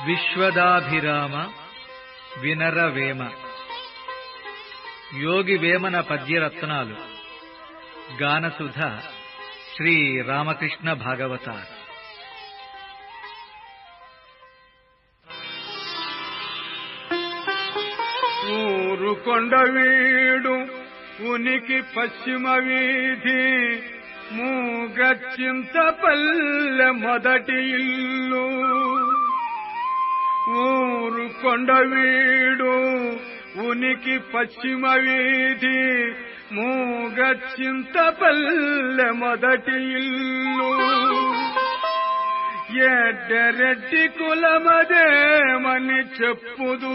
విశ్వదాభిరామ వినరవేమ యోగి వేమన పద్యరత్నాలు గానసుధ శ్రీ రామకృష్ణ భాగవత ఊరు కొండవీడు ఉనికి పశ్చిమ వీధి మూగ చింతపల్లె మొదటి ఇల్లు ఊరు కొండవీడు ఉనికి పశ్చిమ వీధి మూగ చింతపల్లె మొదటి ఇల్లు ఎడ్డరెడ్డి కులమదేమని చెప్పుదు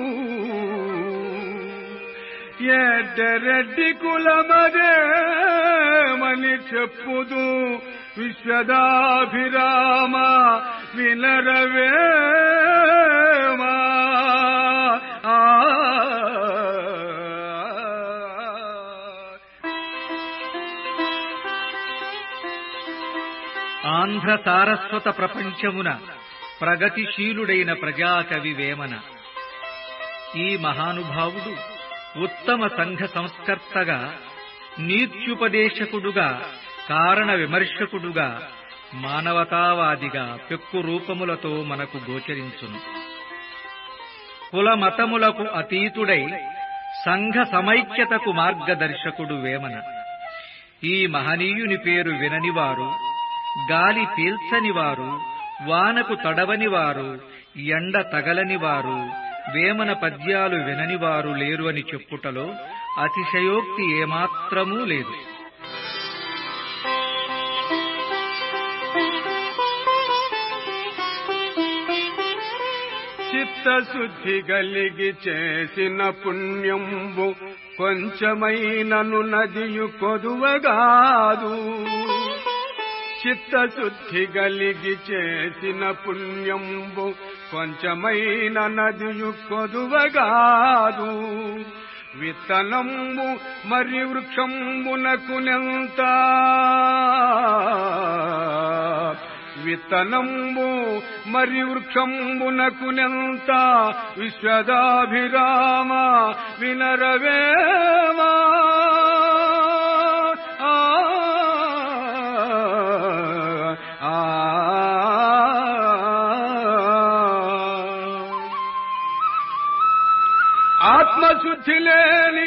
ఎడ్డరెడ్డి కులమదేమని చెప్పుదు విశ్వదాభిరామ వినరవేమా ఆ ఆంధ్ర సారస్వత ప్రపంచమున ప్రగతిశీలుడైన ప్రజాకవి వేమన ఈ మహానుభావుడు ఉత్తమ సంఘ సంస్కర్తగా నీత్యుపదేశకుడుగా కారణ విమర్శకుడుగా మానవతావాదిగా పెక్కు రూపములతో మనకు గోచరించును కుల మతములకు అతీతుడై సంఘ సమైక్యతకు మార్గదర్శకుడు వేమన ఈ మహనీయుని పేరు విననివారు గాలి పీల్చనివారు వానకు తడవనివారు ఎండ తగలనివారు వేమన పద్యాలు విననివారు లేరు అని చెప్పుటలో అతిశయోక్తి ఏమాత్రమూ లేదు చిత్తశుద్ధి కలిగి చేసిన పుణ్యంబు కొంచెమైనను నదియు కొదువగాదు చిత్తశుద్ధి కలిగి చేసిన పుణ్యంబు కొంచెమైన నదియు కొదువగాదు విత్తనంబు మరి వృక్షంబునకునెంత విత్తనంబు మరి వృక్షంబునకునెంత విశ్వదాభిరామ వినరవేమా ఆ ఆ ఆత్మశుద్ధి లేని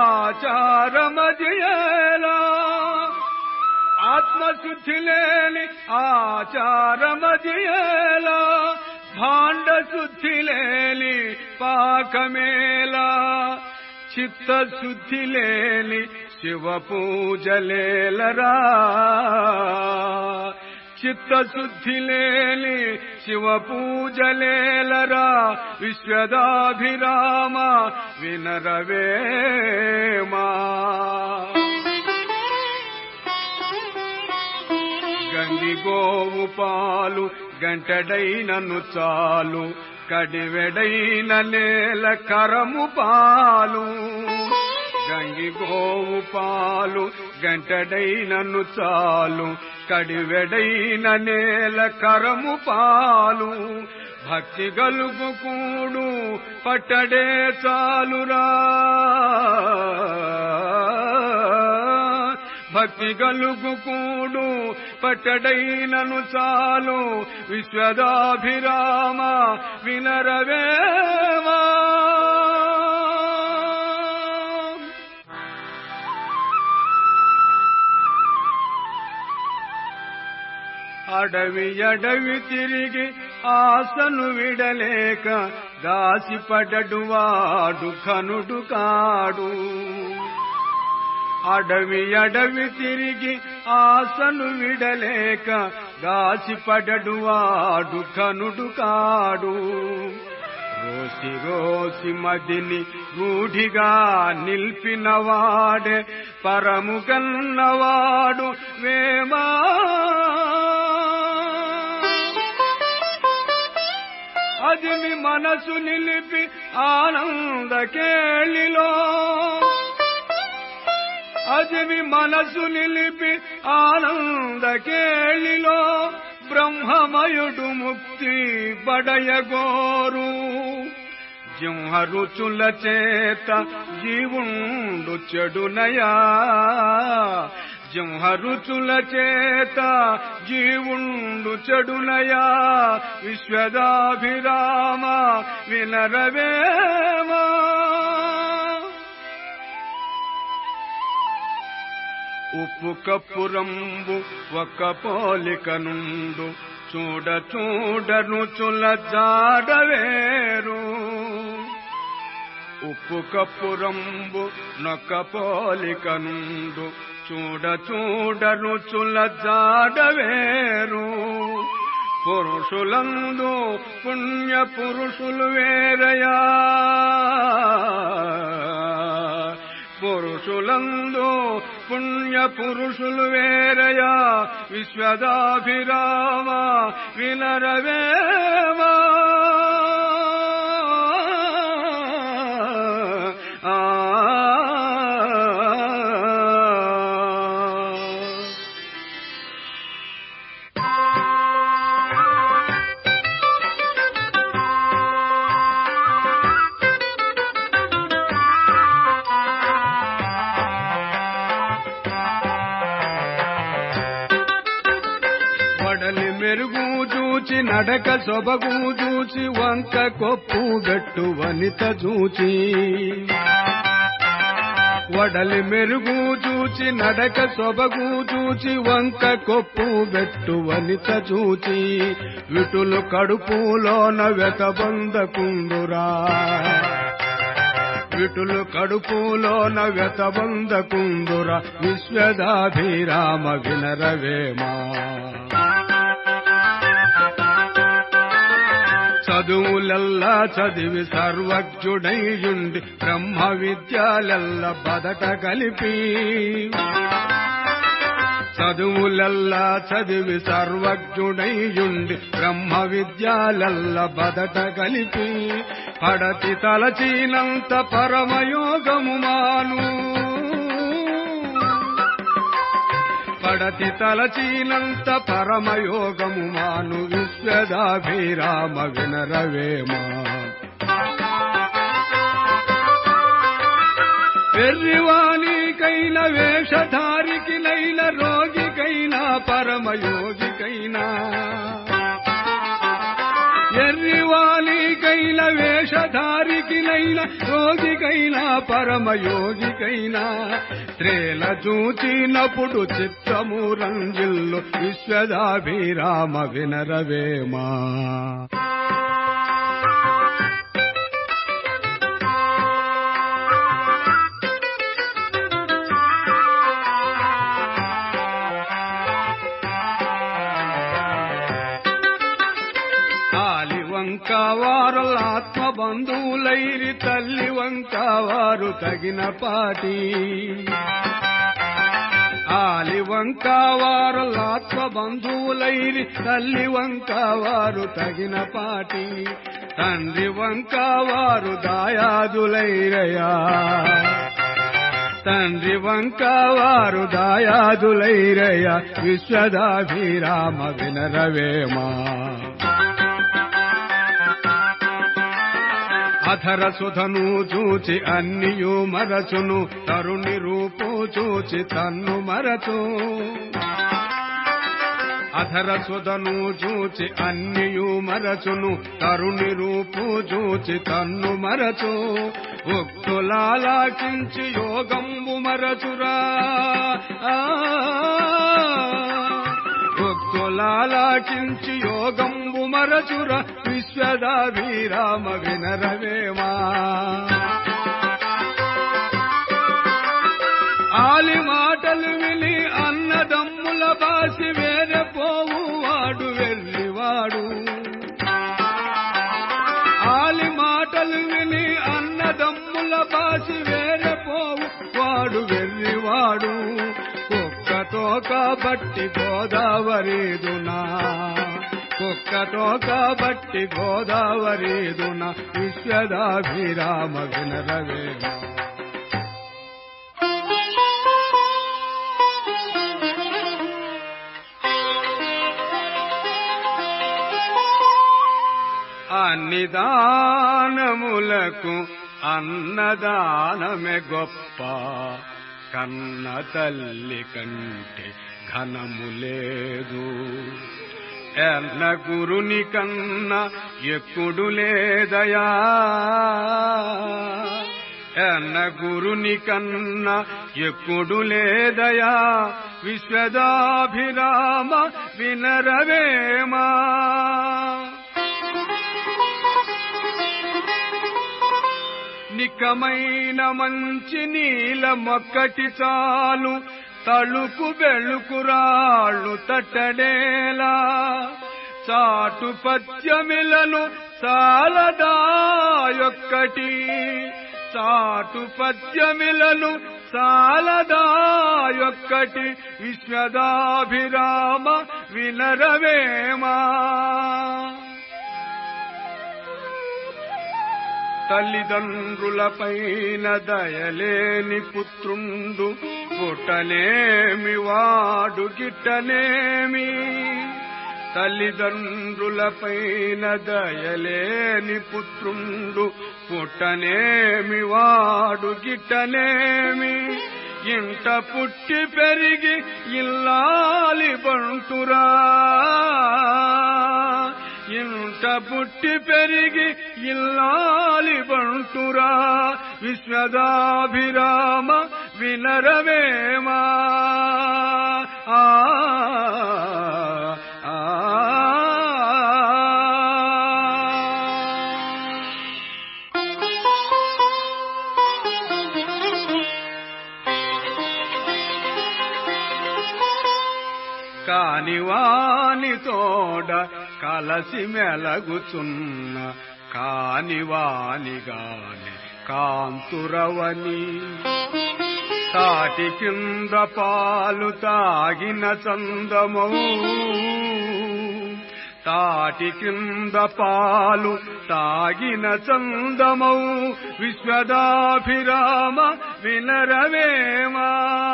ఆచారమజయలా ఆత్మశుద్ధి లేని ఆచారమజయలా భాండ శుద్ధి లేని పాకమేలా చిత్తశుద్ధి లేని శివ పూజలేలరా చిత్తశుద్ధి లేని శివ పూజలేలరా విశ్వదాభిరామ వినరవేమా గంగి గోవు పాలు గంటడైనను చాలు కడివెడైన నేల కరము పాలు గంగి గోవు పాలు గంటడైనను చాలు కడివెడైన నేల కరము పాలు భక్తి గలుగు కూడు పట్టడే చాలురా భక్తి గలుగు కూడు పట్టడైనను చాలు విశ్వదాభిరామ వినరవేమా అడవి అడవి తిరిగి ఆశను విడలేక దాసిపడడు వాడు కనుడు కాడు అడవి అడవి తిరిగి ఆశను విడలేక దాసిపడడు వాడు కనుడు కాడు రోసి రోసి మదిని రూఢిగా నిల్పినవాడే పరము కన్నవాడు వేమా అది మీ మనసు నిలిపి ఆనంద కేళిలో అది మీ మనసు నిలిపి ఆనంద కేళిలో బ్రహ్మమయుడు ముక్తి బడయగోరు జింహ రుచుల చేత జీవుండు చెడునయా జింహ రుచుల చేత జీవుండు చెడునయా విశ్వదాభిరామ వినరవేమా ఉప్పు కప్పురంబు ఒక్క పోలిక నుండు చూడ చూడను చుల జాడవేరు ఉప్పు కప్పురంబు నొక్క పోలిక నుండు చూడ చూడను చుల జాడవేరు పురుషులందు పుణ్య పురుషులు వేరయా పురుషులందు పుణ్య పురుషులు వేరయా విశ్వదాభిరామ వినరవేమా ఆ వడలి మెరుగు చూచి నడక సొబగు చూచి వంక కొప్పు గట్టు వనిత చూచి వడలి మెరుగు చూచి నడక సొబగు చూచి వంక కొప్పు గట్టు వనిత చూచి విటులు కడుపులోన వెతబందకుందురా విటులు కడుపులోన వెతబందకుందుర విశ్వదాభిరామ వినరవేమా చదువులెల్లా చదివి సర్వజ్ఞుడైయుండి బ్రహ్మ విద్యాలెల్ల బదట కలిపి చదువులెల్లా చదివి సర్వజ్ఞుడైయుండి బ్రహ్మ విద్యాలెల్ల బదట కలిపి పడతి తలచినంత పరమయోగము మాను పడతి తలచినంత పరమయోగము మాను విశ్వదాభిరామ వినరవేమా వెర్రివాణికైన వేషధారికి నైన రోగికైనా పరమయోగికైనా ఎర్రివాణికైన వేషధారికి నైన రోగికైనా పరమయోగికైనా స్త్రీల చూచినప్పుడు చిత్తము రంజిల్లు విశ్వదాభిరామ వినరవేమా ఆలి వంక వారల ఆత్మ బంధువులైరి తల్లి వంక వారు తగిన పాటి ఆలి వంక వారల ఆత్మ బంధువులైరి తల్లి వంక వారు తగిన పాటి తండ్రి వంక వారు దాయాదులైరయా తండ్రి వంక వారు దాయాదులైరయ విశ్వదాభిరామ వినరవేమా అధర సుధను చూచి అన్నియు మరచును తరుణి రూపు చూచి తన్ను మరచు అధర సుధను చూచి అన్నియు మరచును తరుణి రూపు చూచి తన్ను మరచు ఉక్తులాలాకించి యోగంబు మరచురా ఆ భక్తులాలాకించి యోగంబు మరచుర విశ్వదాభిరామ వినరవేమా ఆలి మాటలు విని అన్నదమ్ముల బాసి వేరే పోవు వాడు వెళ్ళివాడు ఆలి మాటలు విని అన్నదమ్ముల బాసి వేరే పోవు వాడు వెళ్ళివాడు కుక్కతో కాబట్టి గోదావరిదునా కుక్కతో కాబట్టి గోదావరిదున విశ్వదాభిరామ వినరవేమా అన్ని దానములకు అన్నదానమే గొప్ప కన్న తల్లి కంటే ఘనము లేదు ఎన్న గురుని కన్న ఎక్కుడు లేదయా ఎన్న గురుని కన్న ఎక్కుడు లేదయా విశ్వదాభిరామ వినరవేమా నికమైన మంచి నీల మొక్కటి చాలు తళుకు బెళుకురాళ్ళు తట్టడేలా చాటు పద్యమిలను సాలదాయొక్కటి చాటు పద్యమిలను సాలదాయొక్కటి విశ్వదాభిరామ వినరవేమా తల్లిదండ్రులపైన దయలేని పుత్రుండు పుట్టనేమి వాడు గిట్టనేమి తల్లిదండ్రులపైన దయలేని పుత్రుండు పుట్టనేమి వాడు గిట్టనేమి ఇంట పుట్టి పెరిగి ఇల్లాలి బంటురా ఇంట పుట్టి పెరిగి ఇల్లాలి బంటురా విశ్వదాభిరామ వినరవేమా ఆ ఆ కానివాని తోడ కలసి మెలగుచున్న కానివానిగాని కాంతురవని తాటి కింద పాలు తాగిన చందమౌ తాటి కింద పాలు తాగిన చందమౌ విశ్వదాభిరామ వినరవేమా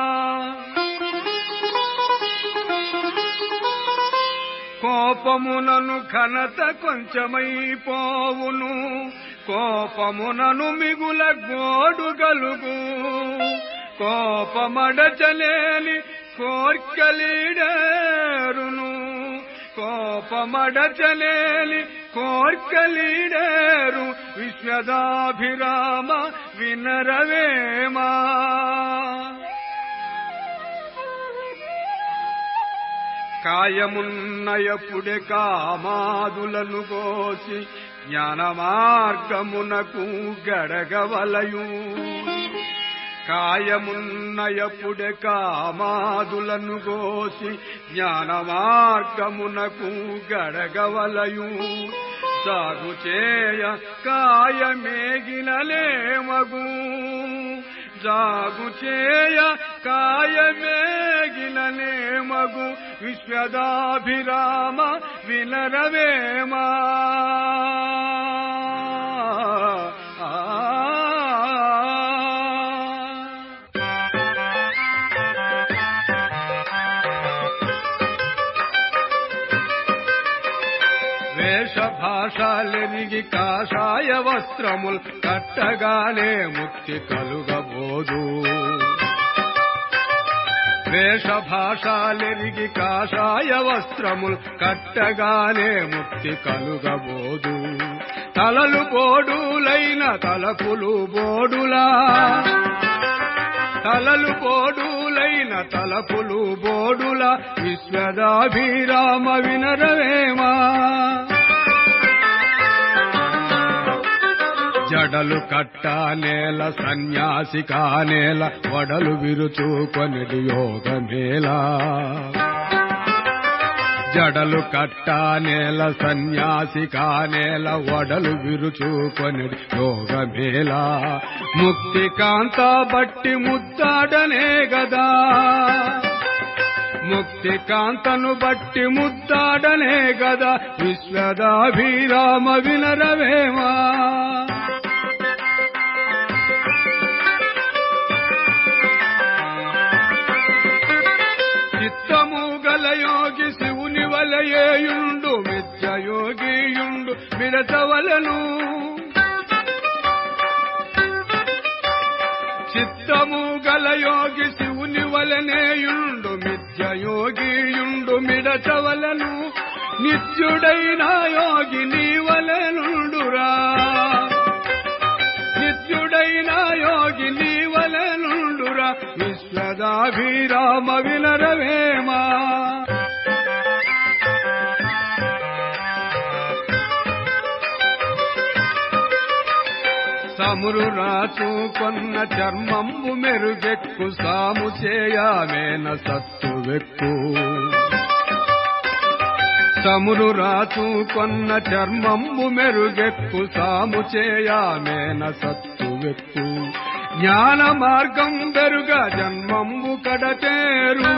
కోపమునను ఘనత కొంచెమైపోవును కోపమునను మిగుల గోడు గలుగు కోపమడచలేని కోర్కలీడేరును కోపమడచలేని కోర్కలీడేరు విశ్వదాభిరామ వినరవేమా కాయమున్నయపుడే కామాదులను కోసి జ్ఞాన మార్గమునకు గడగవలయు కాయమున్నయపుడే కామాదులను కోసి జ్ఞాన మార్గమునకు గడగవలయు సాగు చేయ కాయమేగినలేమగు జాగు చేయ కాయమేగినలేమగు విశ్వదాభిరామ వినరవేమా వేషభాషాలెరిగి కాషాయ వస్త్రముల్ కట్టగానే ముక్తి కలుగబోదు వేషభాషాలెరిగి కాషాయ వస్త్రముల్ కట్టగానే ముక్తి కలుగబోదు తలలు బోడులైన తలపులు బోడులా తలలు బోడులైన తలపులు బోడుల విశ్వదాభిరామ వినరవేమా జడలు కట్ట నేల సన్యాసి కానేల వడలు విరుచుకొనిది యోగమేలా జడలు కట్ట నేల సన్యాసి కానేల వడలు విరుచుకొనిది యోగమేలా ముక్తి కాంత బట్టి ముద్దాడనే గదా ముక్తి కాంతను బట్టి ముద్దాడనే గదా విశ్వదాభిరామ వినరవేమా చిత్తము గల యోగి శివుని వలయేయుండు మిథ్యయోగియుండు నుండు మిడతవలను చిత్తము గల యోగి శివుని వలనేయుండు మిథ్యయోగియుండు మిడతవలను నిత్యుడైన యోగి నీ వలనుండురా నిత్యుడైన యోగి నీ వలనుండురా విశ్వదాభిరామ వినరవేమా సమురు రాచు కొన్న చర్మంబు మెరుగెక్కు సాము చేయమేన సత్తు వెక్కు సమురు రాచు కొన్న చర్మంబు మెరుగెక్కు సాము చేయమేన సత్తు వెక్కు జ్ఞాన మార్గం బెరుగ జన్మంబు కడచేరు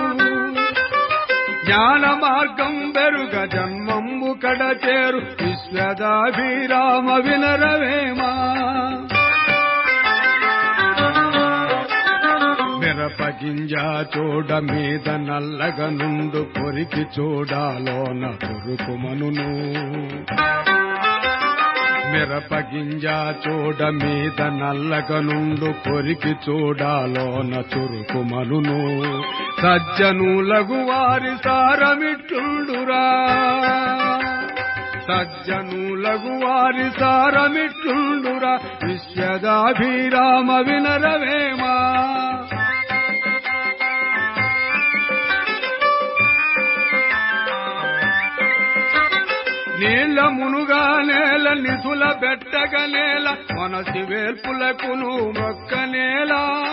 జ్ఞాన మార్గం బెరుగ జన్మంబు కడచేరు విశ్వదాభిరామ వినరవేమా మిరపగింజ చూడ మీద నల్లగ నుండు కొరికి చూడాలోన తురుకుమనును మిరపగింజ చూడ మీద నల్లగ నుండు కొరికి చూడాలోన చురుకుమనును సజ్జనులగు వారి సారమిట్టుండురా సజ్జనులగు వారి సారమిట్టుండురా విశ్వదాభిరామ వినరవేమా నీళ్ళ మునుగా నేల నిధుల బెట్టగ నేల మనసి వేల్పులకును మొక్క నేల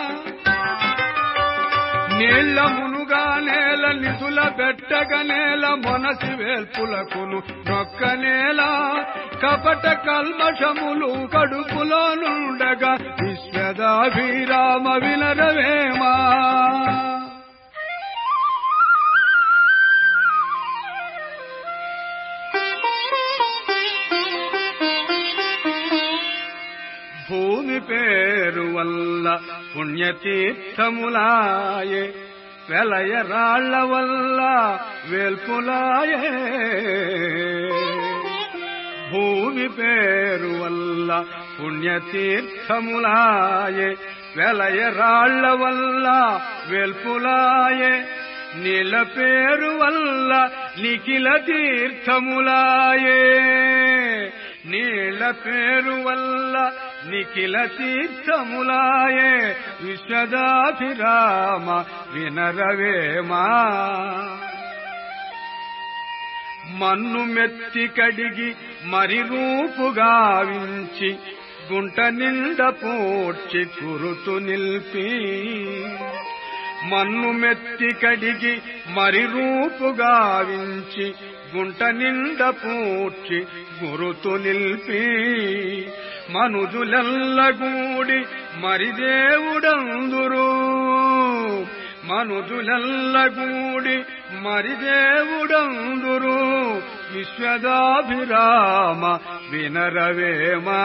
నీళ్ళ మునుగా నేల నిధుల బెట్టగ నేల మనసి వేల్పులకును మొక్క నేల కపట కల్మషములు కడుపులో నుండగా విశ్వదాభిరామ వినరవేమా భూమి పేరు వల్ల పుణ్యతీర్థములాయే వెలయ రాళ్ల వల్ల వేల్పులాయే భూమి పేరు వల్ల పుణ్యతీర్థములాయే వెలయ రాళ్ల వల్ల వేల్పులాయే నీల పేరు వల్ల నిఖిల తీర్థములాయే నీళ్ళ పేరు వల్ల నిఖిల తీర్థములాయే విశ్వదాభిరామ వినరవేమా మన్ను మెత్తి కడిగి మరి రూపుగావించి గుంట నిండ పూడ్చి కురుతు నిల్పి మన్ను మెత్తి కడిగి మరి రూపుగావించి గుంట నిండ పూడ్చి గురుతు నిల్పి మనుజులెల్లగూడి మరి దేవుడందురు మనుజులెల్లగూడి మరి దేవుడందురు విశ్వదాభిరామ వినరవేమా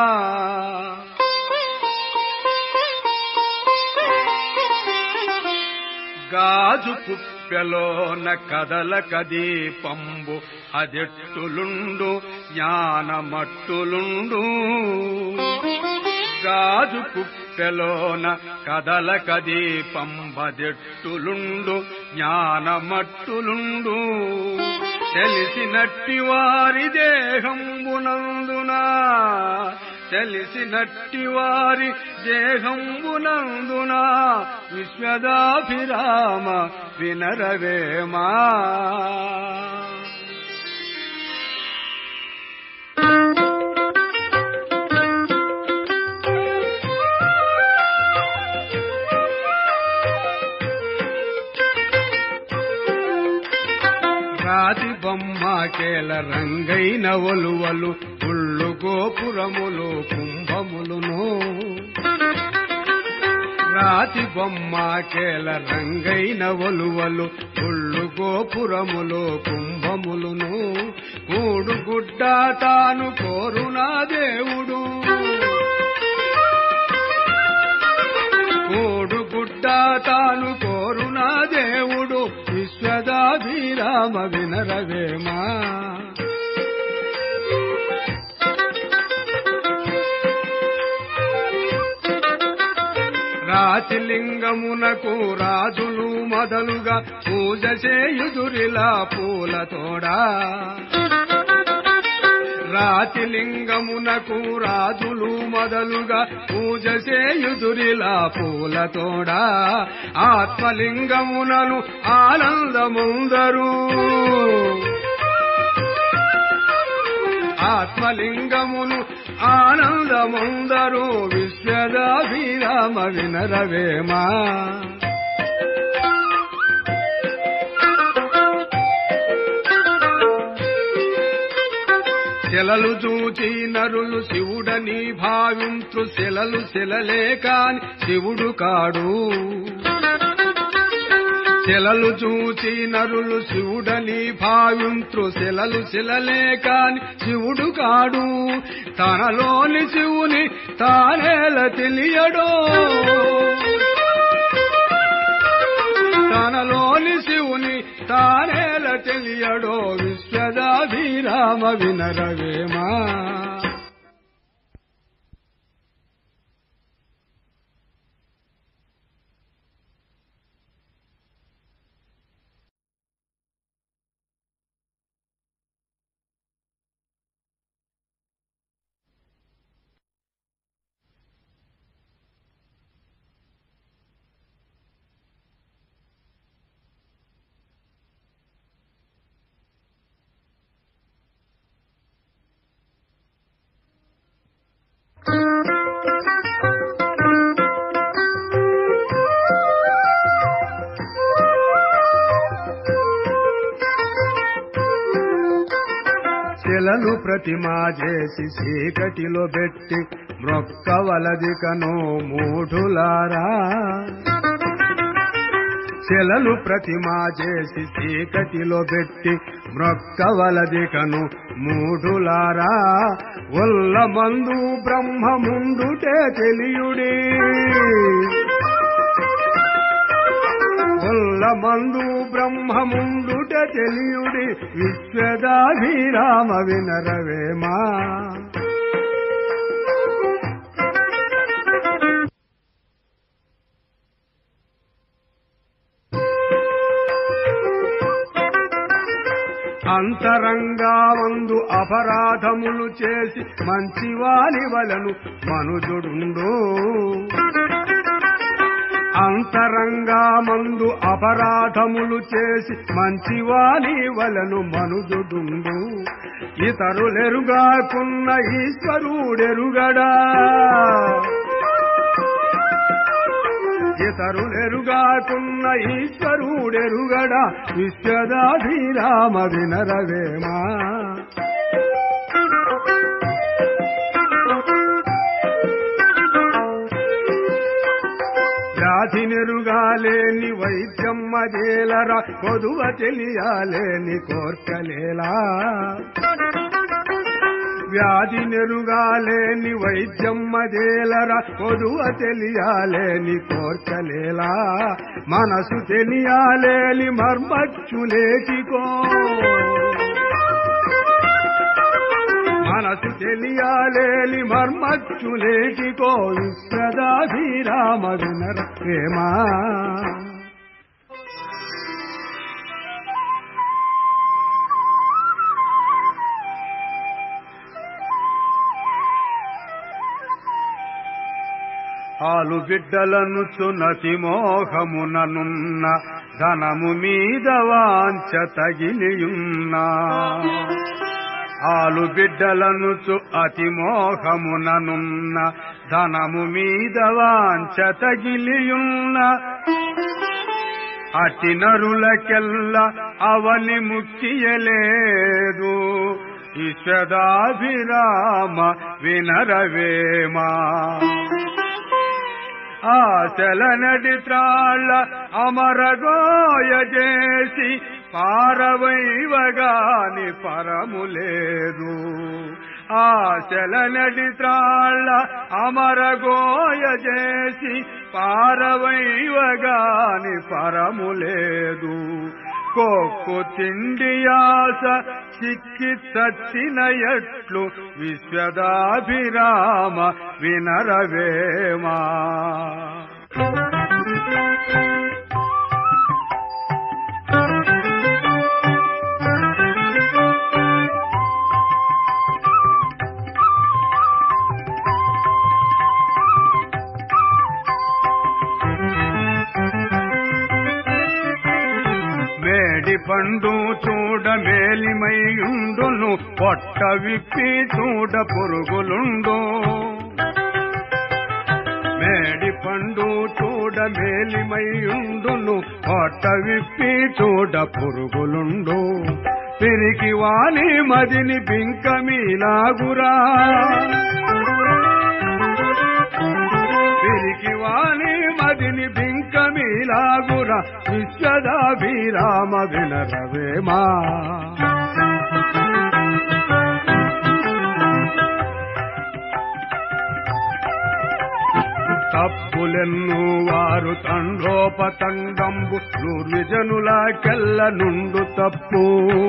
గాజు కుప్పెలోన కదలక దీపంబు అదెట్టులుండు జ్ఞానమట్టులుండు గాజు కుప్పెలోన కదలక దీపంబదెట్టులుండు జ్ఞానమట్టులుండు తెలిసినట్టి వారి దేహంబునందునా తెలిసినట్టి వారి దేహంబునందునా విశ్వదాభిరామ వినరవేమా రాతి బొమ్మకేల రంగైన ఒలువలు ఉళ్ళు గోపురములు కుంభములును రాతి బొమ్మకేల రంగైన ఒలువలు ఉళ్ళు గోపురములు కుంభములును కూడు గుడ్డ తాను కోరునా దేవుడు కోడు గుడ్డ తాను కోరునా దేవుడు విశ్వదాభిరామ వినరవేమా రాతిలింగమునకు రాజులు మొదలుగా పూజ చేయుదురిలా పూలతోడా రాతిలింగమునకు రాజులు మొదలుగా పూజ చేయుదురిలా పూలతోడా ఆత్మలింగమునను ఆనందముందరు ఆత్మలింగమును ఆనందముందరు విశ్వదాభిరామ వినరవేమా శిలలు చూచి నరులు శివుడని భావింతు శిలలు శిలలే కాని శివుడు కాడు శిలలు చూచి నరులు శివుడని భావింతు శిలలు శిలలే కాని శివుడు కాడు తనలోని శివుని తానేల తెలియడో తనలోని శివుని తానేల తెలియడో విశ్వదాభిరామ వినరవేమా శిలను ప్రతిమా చేసి చీకటిలో పెట్టి మ్రొక్కవలదికను మూఢులారా శిలను ప్రతిమా చేసి చీకటిలో పెట్టి మ్రొక్కవలదికను మూఢులారా ఉల్ల మందు బ్రహ్మముండుటే తెలియుడే ఉల్ల మందు బ్రహ్మముండుట తెలియుడి విశ్వదాభిరామ వినరవేమా అంతరంగా మందు అపరాధములు చేసి మంచివాని వలను మనుజుడుండు అంతరంగా మందు అపరాధములు చేసి మంచివాని వలను మనుజుడుండు ఇతరులెరుగాకున్న ఈశ్వరుడెరుగడా ఇతరులెరుగాకున్న ఈశ్వరుడెరుగడా విశ్వదాభిరామ వినరవేమా వ్యాధి నెరుగాలేని వైద్యమ్మ జేలరా కొదువ తెలియాలేని కోర్కలేలా వ్యాధి నెరుగాలేని వైద్యమ్మ జేలరా కొదువ తెలియాలేని కోర్కలేలా మనసు తెలియాలేని మర్మచ్చులేటికో మనసు తెలియాలేని మర్మచ్చులేటికో విశ్వదాభిరామ వినర ప్రేమా ఆలు బిడ్డలను చునతి మోహముననున్న ధనము మీద వాంచ తగిలియున్నా ఆలు బిడ్డలను చు అతి మోహముననున్న ధనము మీద వాంచ తగిలియున్న అటి నరులకెల్ల అవని ముక్తియలేదు ఈశ్వదాభిరామ వినరవేమా ఆశల నడి త్రాళ్ళ అమరగోయ చేసి పారవైవగాని పరము లేదు ఆశల నడి త్రాళ్ళ అమరగోయ చేసి పారవైవగాని పరము లేదు కొక్కు తిండియాస చిక్కి చచ్చిన ఎట్లు విశ్వదాభిరామ వినరవేమా మేడి పండు చూడ మేలిమైయుండును పొట్ట విప్పి చూడ పురుగులుండు మేడి పండు చూడ మేలిమైయుండును పొట్ట విప్పి చూడ పురుగులుండు పిరికి వాణి మదిని బింకమీలాగురా పిరికి వాణి మదిని బింకమీలాగుర విశ్వదాభిరామ వినరవేమా తప్పులెన్ను వారు తండోపతంగంబు దుర్విజనులకెల్ల నుండు తప్పు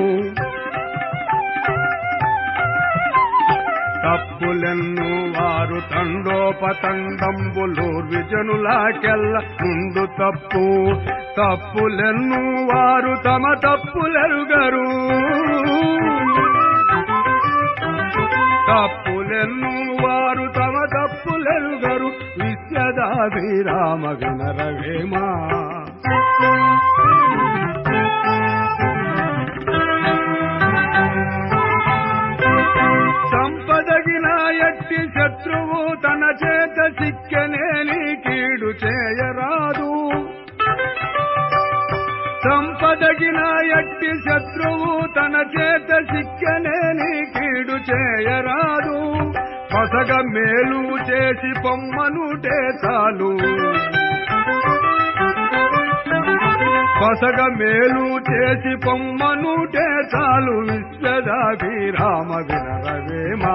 తప్పులెన్ను వారు తండోపతండంబులు విజనులాకెల్ల నుండు తప్పు తప్పులెన్ను వారు తమ తప్పులెరుగరు తప్పులెన్ను వారు తమ తప్పులెరుగరు విశ్వదాభిరామ వినరవేమా సంపదగిన ఎట్టి శత్రువు తన చేత సిక్కనేని కీడు చేయరాదు సంపదగిన ఎట్టి శత్రువు తన చేత సిక్కనేని కీడు చేయరాదు పసగ మేలు చేసి పొమ్మనుటే చాలు పసగ మేలు చేసి పొమ్మనుటే చాలు విశ్వదాభిరామ వినరవేమా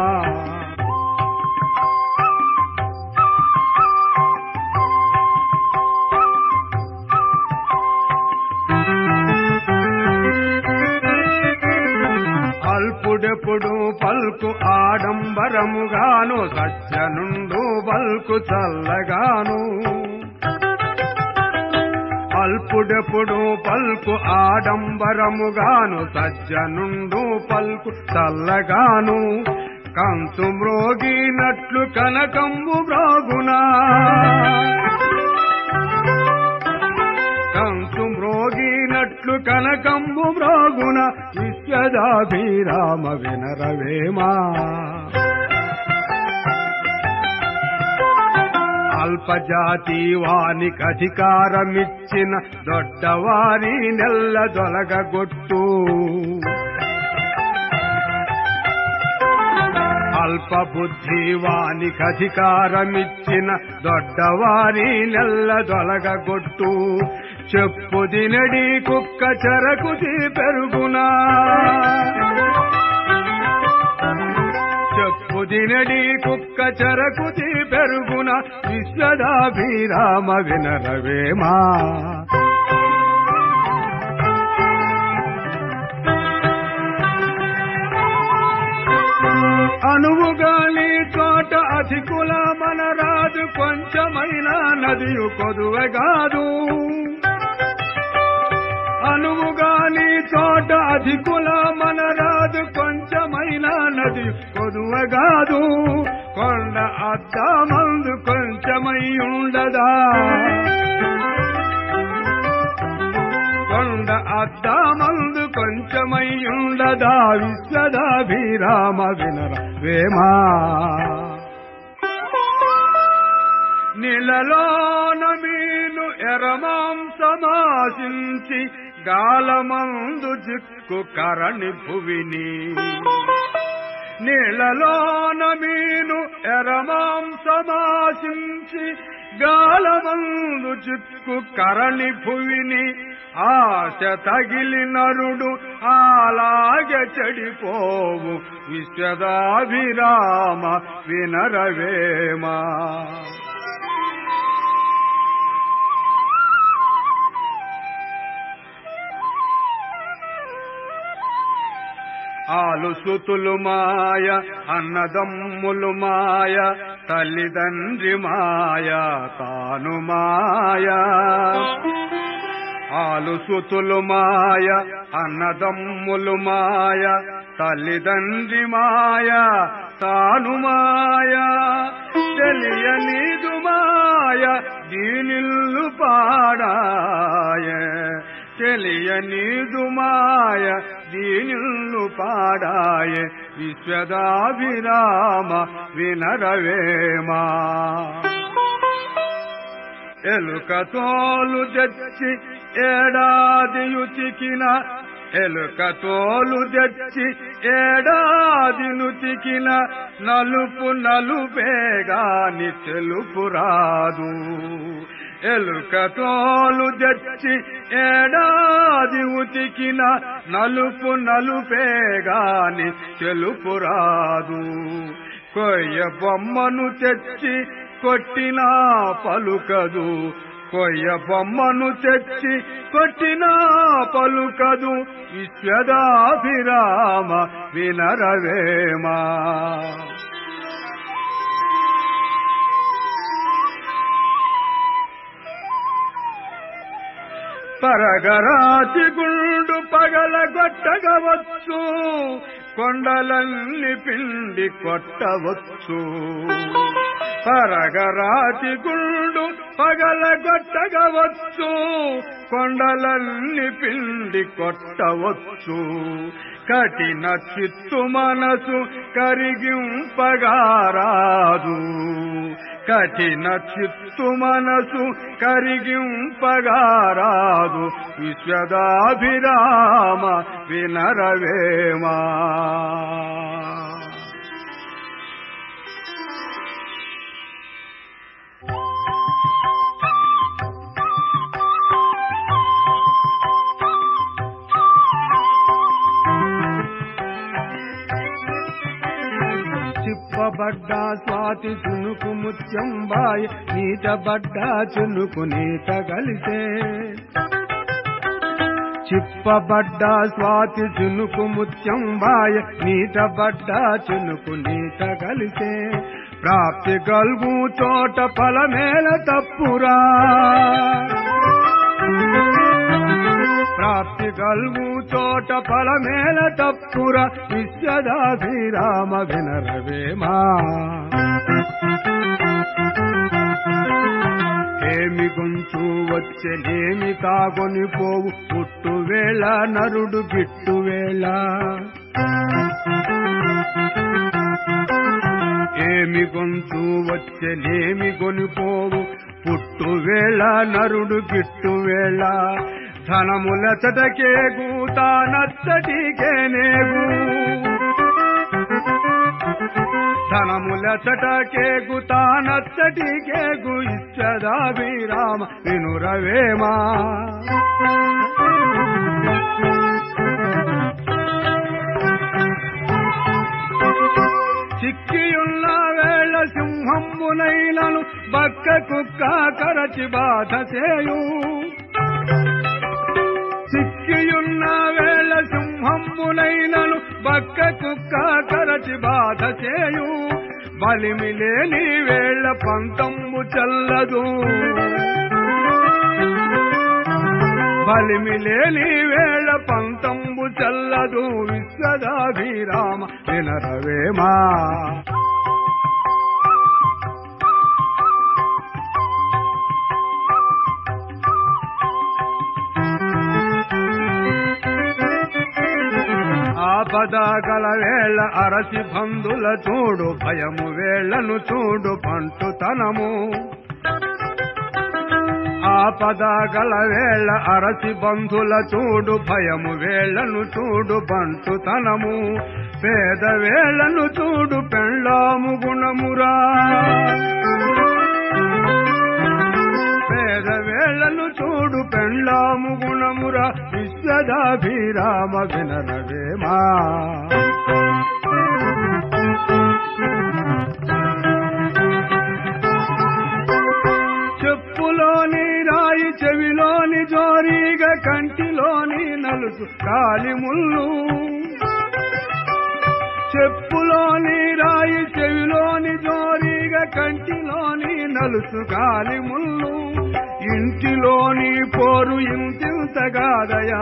అల్పుడెప్పుడు పల్కు ఆడంబరముగాను సత్యనుండు పల్కు చల్లగాను అల్పుడెప్పుడు పల్కు ఆడంబరముగాను సజ్జనుండు పల్కు చల్లగాను కంతు మ్రోగినట్లు కనకంబు మ్రోగునా కంతు మ్రోగినట్లు కనకంబు మ్రోగున విశ్వదాభిరామ వినరవేమా అల్పజాతి వానికి అధికారమిచ్చిన దొడ్డవారి నెల్ల దొలగగొట్టు అల్ప బుద్ధి వానికి అధికారమిచ్చిన దొడ్డవారి నెల్ల దొలగగొట్టు చెప్పు దినడి కుక్క చెరకుది పెరుగునా చెప్పు దినడి కుక్క చెరకుది పెరుగున విశ్వదాభిరామ వినరవేమా అనువుగాని చోట అధికుల మన రాజు కొంచెమైన నదియు కొదువగాదు అనువుగాని చోట అధికుల మన రాజు కొంచెమైన నది కొదువగాదు కొండ అద్దమందు కొంచెమై ఉండదా కొండ అద్దమందు కొంచెమై ఉండదా విశ్వదాభిరామ వినర వేమా నీళ్ళలోన మీను ఎరమాంసమాసించి గాలమందు జిక్కు కరణి భువిని నీళ్ళలోన మీను ఎరమాంసమాసించి గాలమందు చిక్కు కరణి భువిని ఆశ తగిలి నరుడు అలాగే చెడిపోవు విశ్వదాభిరామ వినరవేమా ఆలు సుతులు మాయ అన్నదమ్ములు మాయ తల్లిదండ్రి మాయ తాను మాయ ఆలు సుతులు మాయ అన్నదమ్ములు మాయ తల్లిదండ్రి మాయ తాను మాయ తెలియనీదు మాయ దీనిల్లు పాడాయ తెలియనీదు మాయ దీనిల్లు పాడాయ విశ్వదాభిరామ వినరవేమా ఎలుక తోలు తెచ్చి ఏడాదియు చికిన ఎలుక తోలు తెచ్చి ఏడాదిను చికిన నలుపు నలుపేగాని తెలుపు రాదు ఎలుక తోలు తెచ్చి ఏడాది ఉతికిన నలుపు నలుపేగాని తెలుపు రాదు కొయ్య బొమ్మను తెచ్చి కొట్టినా పలుకదు కొయ్య బొమ్మను తెచ్చి కొట్టినా పలుకదు విశ్వదాభిరామ వినరవేమా పరగరాతి గుండు పగలగొట్టగవచ్చు కొండలన్ని పిండి కొట్టవచ్చు పరగరాతి గుండు పగలగొట్టగవచ్చు కొండలన్ని పిండి కొట్టవచ్చు కఠిన చిత్తు మనసు కరిగింపగారాదు కఠిన చిత్తు మనసు కరిగింపగారాదు విశ్వదాభిరామ వినరవేమా చిప్పబడ్డ స్వాతి చునుకు ముత్యంబాయ్ నీటబడ్డ చునుకు నీట కలిసే చిప్పబడ్డ స్వాతి చునుకు ముత్యంబాయ్ నీటబడ్డ చునుకు నీట కలిసే ప్రాప్తి గల్గు చోట ఫలమేల తప్పురా ప్రాప్తి గల్గు చోట ఫలమేల తప్పుర విశ్వదాభిరామ వినరవేమా ఏమి గొంతు వచ్చెనేమి తాగొని పోవు పుట్టు వేళ నరుడు గిట్టు వేళ ఏమి గొంతు వచ్చెనేమి గొనిపోవు పుట్టు వేళ నరుడు గిట్టు వేళ ధనముల చటకేగు తానచ్చటికేనేగు ధనముల చటకేగు తానచ్చటికేగు ఇచ్చదాభిరామ వినురవేమా చిక్కియున్న వేళ సింహంబునైలను బక్క కుక్క కరచి బాధ చేయు చిక్కియున్న వేళ సింహంబునైనను బక్క కుక్క కరచి బాధ చేయు బలిమిలేని వేళ పంతంబు చల్లదు బలిమిలేని వేళ పంతంబు చల్లదు విశ్వదాభిరామ వినరవేమా ఆపద గల వేళ అరసి బంధుల చూడు భయము వేళ్లను చూడు పంటుతనము ఆపద గల వేళ అరసి బంధుల చూడు భయము వేళ్లను చూడు బంటుతనము పేద వేళ్లను చూడు పెళ్ళాము గుణమురా పేద వేళ్లను చూడు పెళ్ళాము గుణమురా విశ్వదాభిరామ వినరవేమా చెప్పులోని రాయి చెవిలోని జోరీగ కంటిలోని నలుసు కాలి ముళ్ళు చెప్పులోని రాయి చెవిలోని జోరిగా కంటిలోని నలుసు గాలి ముళ్ళు ఇంటిలోని పోరు ఇంతింతగాదయా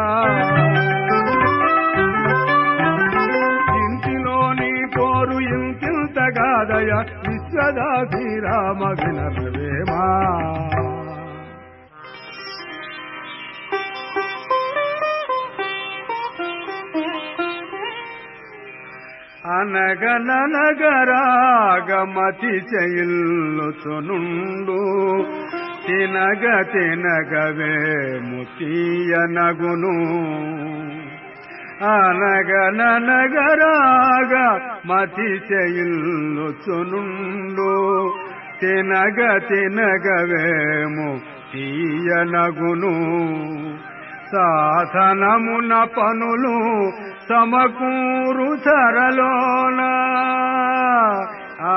ఇంటిలోని పోరు ఇంతింతగాదయ విశ్వదాభిరామ వినర్వేమా అనగనగరాగమతి చెల్లుచునుండు తినగ తినగవే ముతీయనగును అనగనగరాగ మతి చెల్లుచునుండు తినగ తినగవేము తీయనగును సాధనమున పనులు సమకూరు చరలోన ఆ,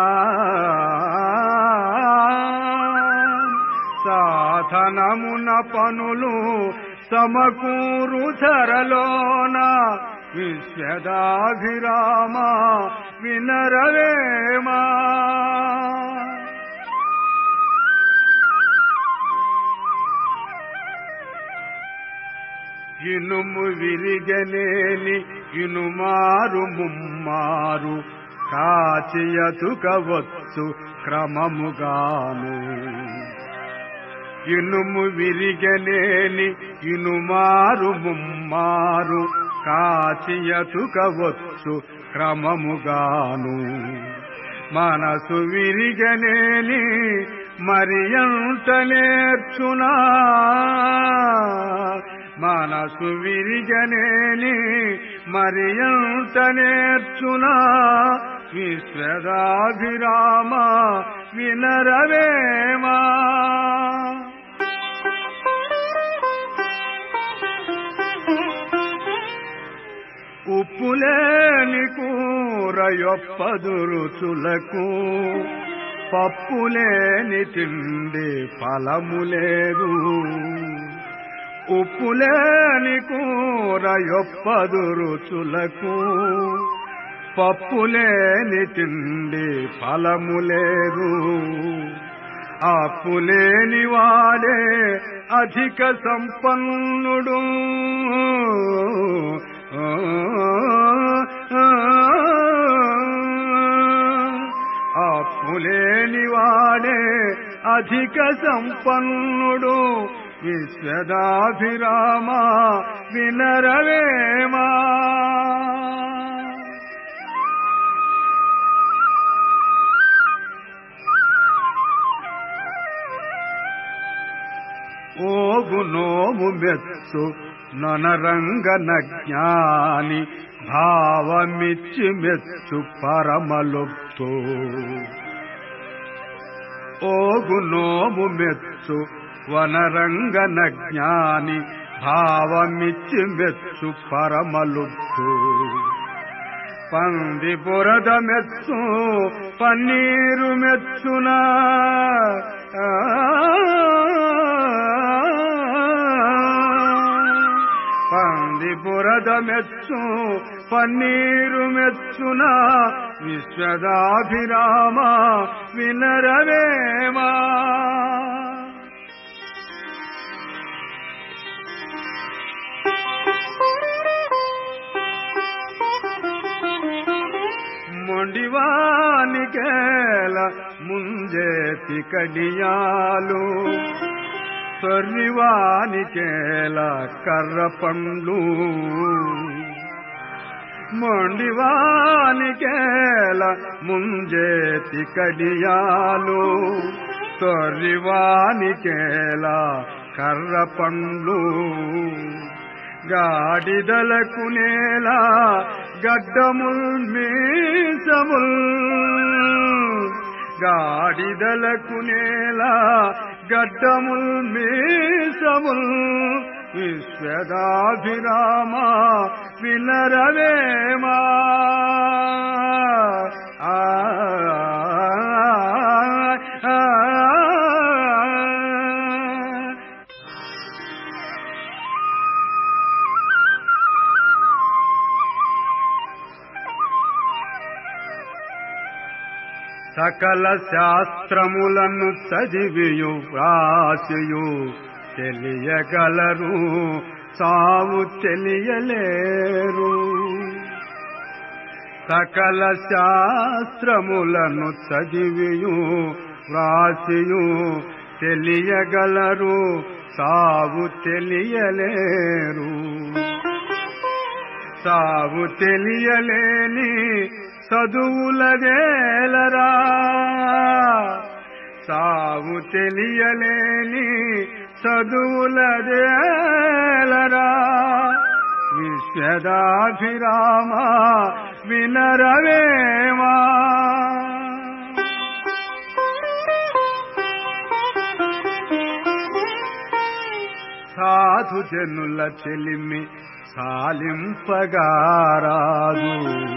సాధనమున పనులు సమకూరు చరలోన విశ్వదాభిరామ వినరవేమా ఇనుము విరిగనేని ఇనుమారు ముమ్మారు కాచియతుకవచ్చు క్రమముగాను ఇనుము విరిగనేని ఇనుమారు ముమ్మారు కాచియతుకవచ్చు క్రమముగాను మనసు విరిగనేని మరియంత నేర్చునా మనసు విరిగనేని మరియంత నేర్చునా విశ్వదాభిరామ వినరవేమా ఉప్పులేని కూర యొప్పదు రుచులకు పప్పులేని తిండి ఫలము లేదు ఉప్పులేని కూర యొప్పదు రుచులకు పప్పులేని తిండి ఫలము లేదు అప్పులేని వాడే అధిక సంపన్నుడు అప్పులేని వాడే అధిక సంపన్నుడు విశ్వదాభిరామ వినరవేమా ఓగు నోము మెచ్చు ననరంగన జ్ఞాని భావమిచ్చి మెచ్చు పరమలొప్తు ఓగు నోము మెచ్చు వనరంగన జ్ఞాని భావమిచ్చి మెచ్చు పరమలుప్తు పంది బురద మెచ్చు పన్నీరు మెచ్చునా ఆ, పంది బురద మెచ్చు పన్నీరు మెచ్చునా విశ్వదాభిరామ వినరవేమా మొండివానికేల ముంజేతి కడియాలు తొర్రివానికేల కర్ర పండ్లు మొండివానికేల ముంజేతి కడియాలు తొర్రివానికేల కర్ర పండ్లు గాడిదలకు నేల గడ్డముల్ మీసముల్ గాడిదలకు నేల గడ్డముల్ మీసముల్ విశ్వదాభిరామ వినరవేమా ఆ ఆ, ఆ. సకల శాస్త్రములను చదివియు వ్రాసియు తెలియగలరు సావు తెలియలేరు సకల శాస్త్రములను చదివియు వ్రాసియు తెలియగలరు సావు తెలియలేరు సావు తెలియలేని చదువులదేలరా సావు తెలియలేని చదువులదేలరా విశ్వదాభిరామ వినరవేమా సాధు జనుల చెలిమి సాలింపగారాదు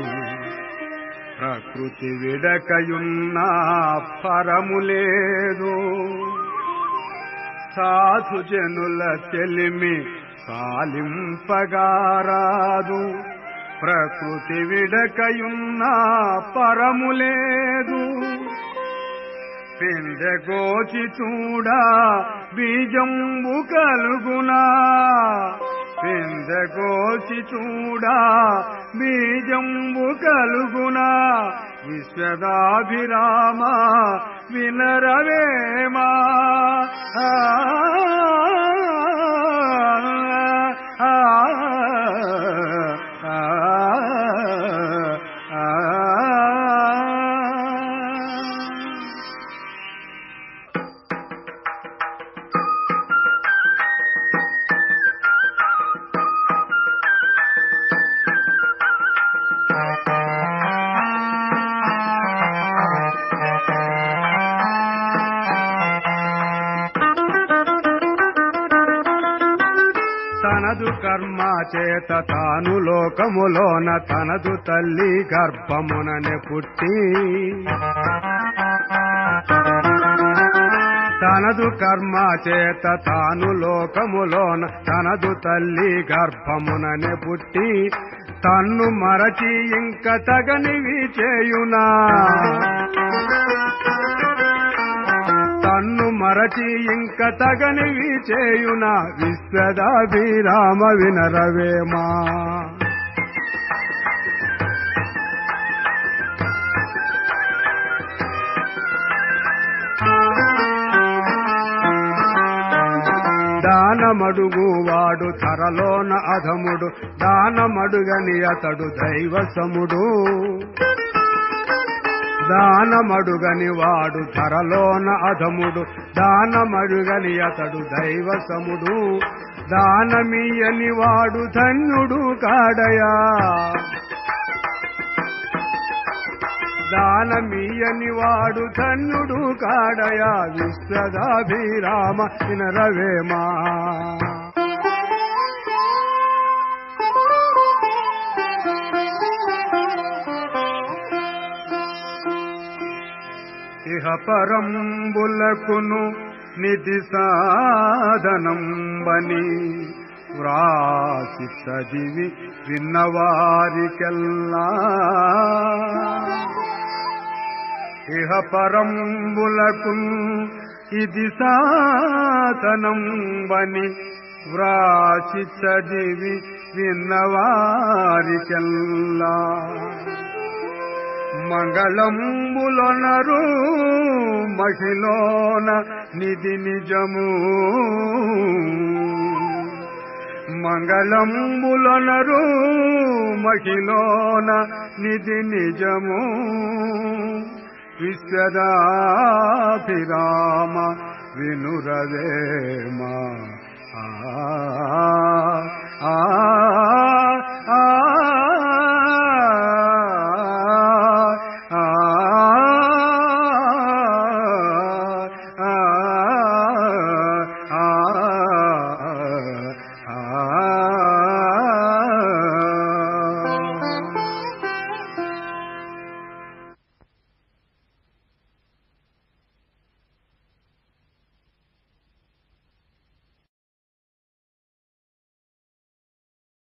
ప్రకృతి విడకయున్న పరము లేదు సాధు జనుల చెలిమి సాలింపగారాదు ప్రకృతి విడకయున్న పరము లేదు పిండగోచి చూడా బీజంబు కలుగునా పిండగోచి చూడా బీజంబు కలుగునా విశ్వదాభిరామ వినరవేమా ఆ, ఆ, ఆ, ఆ. తనదు కర్మ చేత తాను లోకములోన తనదు తల్లి గర్భముననే పుట్టి తనదు కర్మ చేత తాను లోకములోన తనదు తల్లి గర్భముననే పుట్టి తన్ను మరచి ఇంక తగనివి చేయునా తన్ను మరచి ఇంక తగనివి చేయున విశ్వదాభిరామ వినరవేమా దానమడుగు వాడు ధరలోన అధముడు దానమడుగని అతడు దైవసముడు దానమడుగని వాడు ధరలోన అధముడు దానమడుగని అతడు దైవసముడు దానమీయని వాడు ధన్యుడు కాడయా దానమీయని వాడు ధన్యుడు కాడయా విశ్వదాభిరామ వినరవేమా ఇహ పరంబులకును నిధి సాధనంబని వ్రాసి చదివి విన్నవారికెల్లా ఇహ పరంబులకు ఇది సాధనంబని వ్రాసి చదివి విన్నవారికెల్లా మంగళంబులొనరు మహిళోన నిధి నిజము మంగళంబులొనరు మహిళోన నిధి నిజము విశ్వదాభిరామ వినురవేమా ఆ ఆ ఆ ఆ